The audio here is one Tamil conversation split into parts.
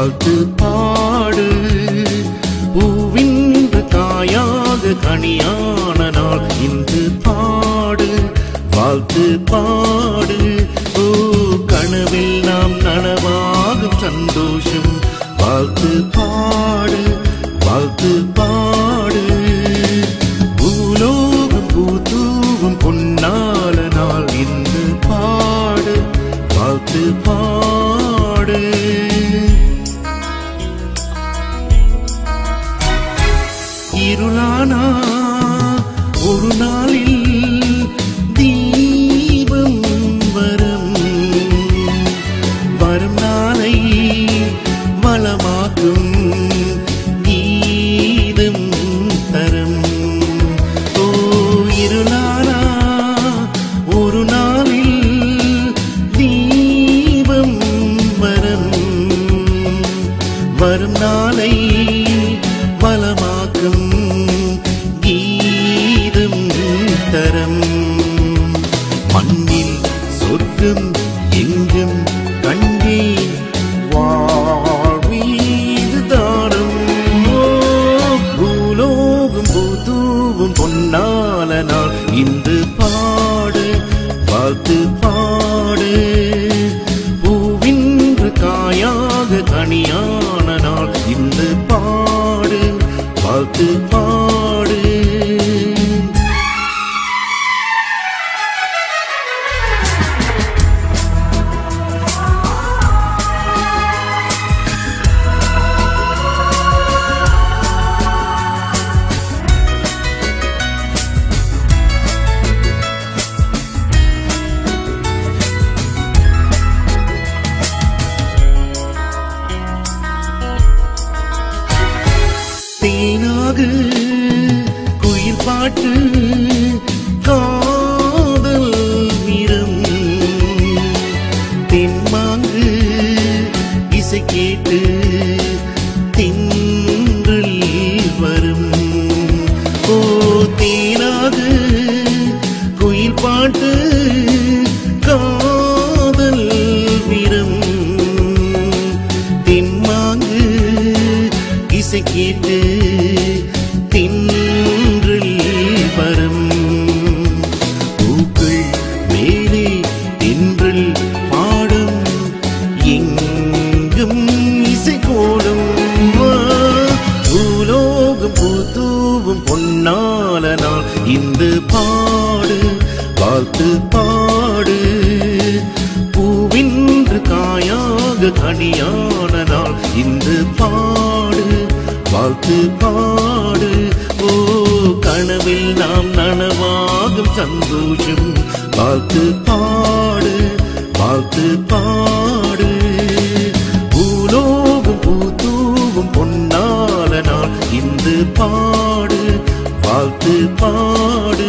வாழ்த்து பாடு பூவின்று காயாக கனியான நாள் இன்று பாடு வாழ்த்து பாடு ஓ கனவில் நாம் நனவாகும் சந்தோஷம் வாழ்த்து பாடு வாழ்த்து பாடு பூலோகம் பூத்தூவும் பொன்னால நாள் இன்று பாடு வாழ்த்து பாடு இருளானா ஒரு நாளில் தீபம் வரும் வரும் நாளை வளமாக்கும் கீதம் தரும் ஓ இருளானா ஒரு நாளில் தீபம் வரும் வரும் நாளை வளமாக்கும் கீதம் தரம் மண்ணில் சொர்க்கம் எங்கும் கண்டே வாழ்வீது தானம் ஓ, பூலோகம் பூதூவும் பொன்னால நாள் இன்று பாடு வாழ்த்து பாடு பூவின்று காயாக கனியான நாள் இன்று பாடு வாழ்த்து பாடு தேனாகு குயில் பாட்டு காதல் வீரம் தென்மாங்கு இசை கேட்டு தின்றல் வரும் ஓ தேனாகு குயில் பாட்டு காதல் வீரம் தென்மாங்கு இசை கேட்டு தின்றில் வரும் பூக்கள் மேலே தென்றல் பாடும் எங்கும் இசை கோடும் பூலோகம் பூத்தூவும் பொன்னால நாள் இந்த பாடு வாழ்த்து பாடு பூவின்று காயாக கனியான நாள் இன்று பாடு வாழ்த்து பாடு ஓ கனவில் நாம் நனவாகும் சந்தோஷம் வாழ்த்து பாடு வாழ்த்து பாடு பூலோகம் பூத்தூவும் பொன்னால நாள் இன்று பாடு வாழ்த்து பாடு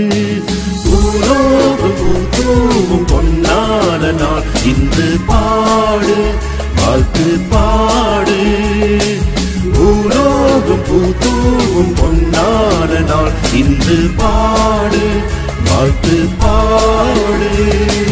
பூலோகம் பூத்தூவும் பொன்னால நாள் இன்று பாடு வாழ்த்து பாடு பூலோகம் பூத்தூவும் பொன்னால நாள் இன்று பாடு வாழ்த்து பாடு